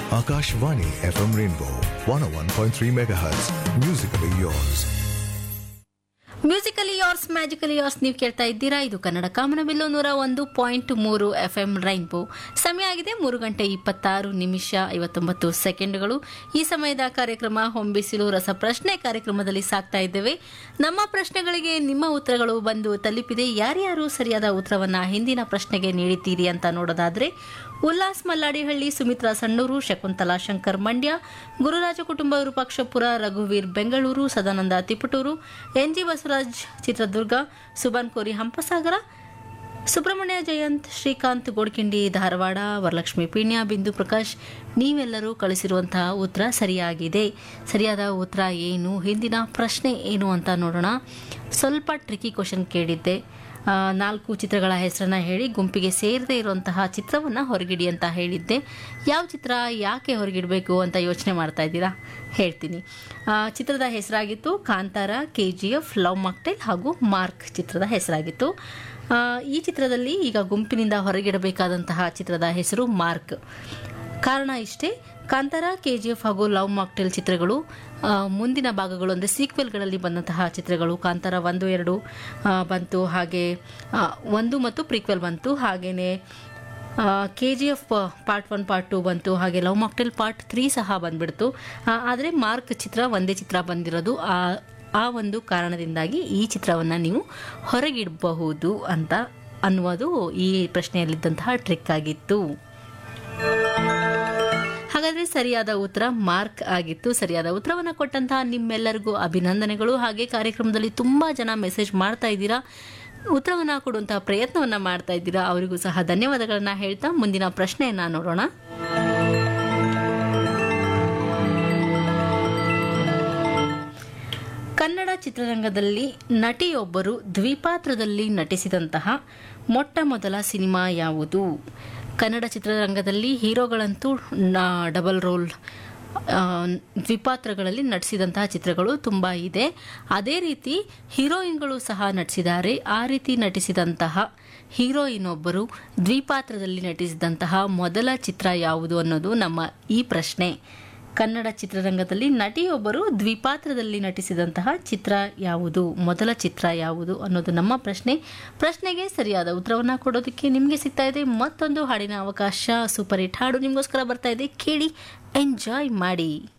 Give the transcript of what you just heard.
Akashvani FM Rainbow 101.3 MHz. Musically yours. Musically yours magically yours ನೀವು ಕೇಳ್ತಾ ಇದ್ದೀರಾ ಇದು ಕನ್ನಡ ಕಾಮನಬಿಲ್ಲು ನೂರ ಒಂದು ಪಾಯಿಂಟ್ ಮೂರು ಎಫ್ ಎಂ ರೈನ್ಬೋ ಸಮಯ ಆಗಿದೆ ಮೂರು ಗಂಟೆ ಇಪ್ಪತ್ತಾರು ನಿಮಿಷ ಐವತ್ತೊಂಬತ್ತು ಸೆಕೆಂಡ್ಗಳು ಈ ಸಮಯದ ಕಾರ್ಯಕ್ರಮ ಹೊಂಬಿಸಿಲು ರಸಪ್ರಶ್ನೆ ಕಾರ್ಯಕ್ರಮದಲ್ಲಿ ಸಾಕ್ತಾ ಇದ್ದೇವೆ ನಮ್ಮ ಪ್ರಶ್ನೆಗಳಿಗೆ ನಿಮ್ಮ ಉತ್ತರಗಳು ಬಂದು ತಲುಪಿದೆ ಯಾರ್ಯಾರು ಸರಿಯಾದ ಉತ್ತರವನ್ನ ಹಿಂದಿನ ಪ್ರಶ್ನೆಗೆ ನೀಡಿದ್ದೀರಿ ಅಂತ ನೋಡೋದಾದ್ರೆ ಉಲ್ಲಾಸ್ ಮಲ್ಲಾಡಿಹಳ್ಳಿ ಸುಮಿತ್ರಾ ಸಣ್ಣೂರು ಶಕುಂತಲಾ ಶಂಕರ್ ಮಂಡ್ಯ ಗುರುರಾಜ ಕುಟುಂಬ ವಿರೂಪಾಕ್ಷಪುರ ರಘುವೀರ್ ಬೆಂಗಳೂರು ಸದಾನಂದ ತಿಪಟೂರು ಎನ್ಜಿ ಬಸವರಾಜ್ ಚಿತ್ರದುರ್ಗ ಸುಬನ್ ಕೋರಿ ಹಂಪಸಾಗರ ಸುಬ್ರಹ್ಮಣ್ಯ ಜಯಂತ್ ಶ್ರೀಕಾಂತ್ ಗೋಡ್ಕಿಂಡಿ ಧಾರವಾಡ ವರಲಕ್ಷ್ಮಿ ಪೀಣ್ಯ ಬಿಂದು ಪ್ರಕಾಶ್ ನೀವೆಲ್ಲರೂ ಕಳಿಸಿರುವಂತಹ ಉತ್ತರ ಸರಿಯಾಗಿದೆ ಸರಿಯಾದ ಉತ್ತರ ಏನು ಹಿಂದಿನ ಪ್ರಶ್ನೆ ಏನು ಅಂತ ನೋಡೋಣ ಸ್ವಲ್ಪ ಟ್ರಿಕಿ ಕ್ವಶನ್ ಕೇಳಿದ್ದೆ ಆ, ನಾಲ್ಕು ಚಿತ್ರಗಳ ಹೆಸರನ್ನ ಹೇಳಿ ಗುಂಪಿಗೆ ಸೇರದೇ ಇರುವಂತಹ ಚಿತ್ರವನ್ನು ಹೊರಗಿಡಿ ಅಂತ ಹೇಳಿದ್ದೆ ಯಾವ ಚಿತ್ರ ಯಾಕೆ ಹೊರಗಿಡಬೇಕು ಅಂತ ಯೋಚನೆ ಮಾಡ್ತಾ ಇದ್ದೀರಾ ಹೇಳ್ತೀನಿ ಆ, ಚಿತ್ರದ ಹೆಸರಾಗಿತ್ತು Kantara K G F love mocktail ಹಾಗೂ ಮಾರ್ಕ್ ಚಿತ್ರದ ಹೆಸರಾಗಿತ್ತು ಆ, ಈ ಚಿತ್ರದಲ್ಲಿ ಈಗ ಗುಂಪಿನಿಂದ ಹೊರಗಿಡಬೇಕಾದಂತಹ ಚಿತ್ರದ ಹೆಸರು ಮಾರ್ಕ್ ಕಾರಣ ಇಷ್ಟೇ ಕಾಂತಾರ ಕೆ ಜಿ ಎಫ್ ಹಾಗೂ ಲವ್ ಮಾಕ್ಟೆಲ್ ಚಿತ್ರಗಳು ಆ, ಮುಂದಿನ ಭಾಗಗಳು ಅಂದರೆ ಸೀಕ್ವೆಲ್ಗಳಲ್ಲಿ ಬಂದಂತಹ ಚಿತ್ರಗಳು ಕಾಂತಾರ ಒಂದು ಎರಡು ಆ, ಬಂತು ಹಾಗೆ ಆ, ಒಂದು ಮತ್ತು ಪ್ರೀಕ್ವೆಲ್ ಬಂತು ಹಾಗೆಯೇ K G F part one part two ಬಂತು ಹಾಗೆ ಲವ್ ಮಾಕ್ಟೆಲ್ ಪಾರ್ಟ್ ತ್ರೀ ಸಹ ಬಂದ್ಬಿಡ್ತು ಆದರೆ ಮಾರ್ಕ್ ಚಿತ್ರ ಒಂದೇ ಚಿತ್ರ ಬಂದಿರೋದು ಆ ಆ ಒಂದು ಕಾರಣದಿಂದಾಗಿ ಈ ಚಿತ್ರವನ್ನು ನೀವು ಹೊರಗಿಡಬಹುದು ಅಂತ ಅನ್ನುವುದು ಈ ಪ್ರಶ್ನೆಯಲ್ಲಿದ್ದಂತಹ ಟ್ರಿಕ್ ಆಗಿತ್ತು ಹಾಗಾದ್ರೆ ಸರಿಯಾದ ಉತ್ತರ ಮಾರ್ಕ್ ಆಗಿತ್ತು ಸರಿಯಾದ ಉತ್ತರವನ್ನು ಕೊಟ್ಟಂತಹ ನಿಮ್ಮೆಲ್ಲರಿಗೂ ಅಭಿನಂದನೆಗಳು ಹಾಗೆ ಕಾರ್ಯಕ್ರಮದಲ್ಲಿ ತುಂಬಾ ಜನ ಮೆಸೇಜ್ ಮಾಡ್ತಾ ಇದ್ದೀರಾ ಉತ್ತರವನ್ನ ಕೊಡುವಂತಹ ಪ್ರಯತ್ನವನ್ನ ಮಾಡ್ತಾ ಇದ್ದೀರಾ ಅವರಿಗೂ ಸಹ ಧನ್ಯವಾದಗಳನ್ನ ಹೇಳ್ತಾ ಮುಂದಿನ ಪ್ರಶ್ನೆಯನ್ನ ನೋಡೋಣ ಕನ್ನಡ ಚಿತ್ರರಂಗದಲ್ಲಿ ನಟಿಯೊಬ್ಬರು ದ್ವಿಪಾತ್ರದಲ್ಲಿ ನಟಿಸಿದಂತಹ ಮೊಟ್ಟ ಮೊದಲ ಸಿನಿಮಾ ಯಾವುದು ಕನ್ನಡ ಚಿತ್ರರಂಗದಲ್ಲಿ ಹೀರೋಗಳಂತೂ ನ- ಡಬಲ್ ರೋಲ್ ಆ, ದ್ವಿಪಾತ್ರಗಳಲ್ಲಿ ನಟಿಸಿದಂತಹ ಚಿತ್ರಗಳು ತುಂಬ ಇದೆ ಅದೇ ರೀತಿ ಹೀರೋಯಿನ್ಗಳು ಸಹ ನಟಿಸಿದ್ದಾರೆ ಆ ರೀತಿ ನಟಿಸಿದಂತಹ ಹೀರೋಯಿನ್ ಒಬ್ಬರು ದ್ವಿಪಾತ್ರದಲ್ಲಿ ನಟಿಸಿದಂತಹ ಮೊದಲ ಚಿತ್ರ ಯಾವುದು ಅನ್ನೋದು ನಮ್ಮ ಈ ಪ್ರಶ್ನೆ ಕನ್ನಡ ಚಿತ್ರರಂಗದಲ್ಲಿ ನಟಿಯೊಬ್ಬರು ದ್ವಿಪಾತ್ರದಲ್ಲಿ ನಟಿಸಿದಂತಹ ಚಿತ್ರ ಯಾವುದು ಮೊದಲ ಚಿತ್ರ ಯಾವುದು ಅನ್ನೋದು ನಮ್ಮ ಪ್ರಶ್ನೆ ಪ್ರಶ್ನೆಗೆ ಸರಿಯಾದ ಉತ್ತರವನ್ನ ಕೊಡೋದಕ್ಕೆ ನಿಮಗೆ ಸಿಗ್ತಾ ಇದೆ ಮತ್ತೊಂದು ಹಾಡಿನ ಅವಕಾಶ ಸೂಪರ್ ಹಿಟ್ ಹಾಡು ನಿಮಗೋಸ್ಕರ ಬರ್ತಾ ಇದೆ ಕೇಳಿ ಎಂಜಾಯ್ ಮಾಡಿ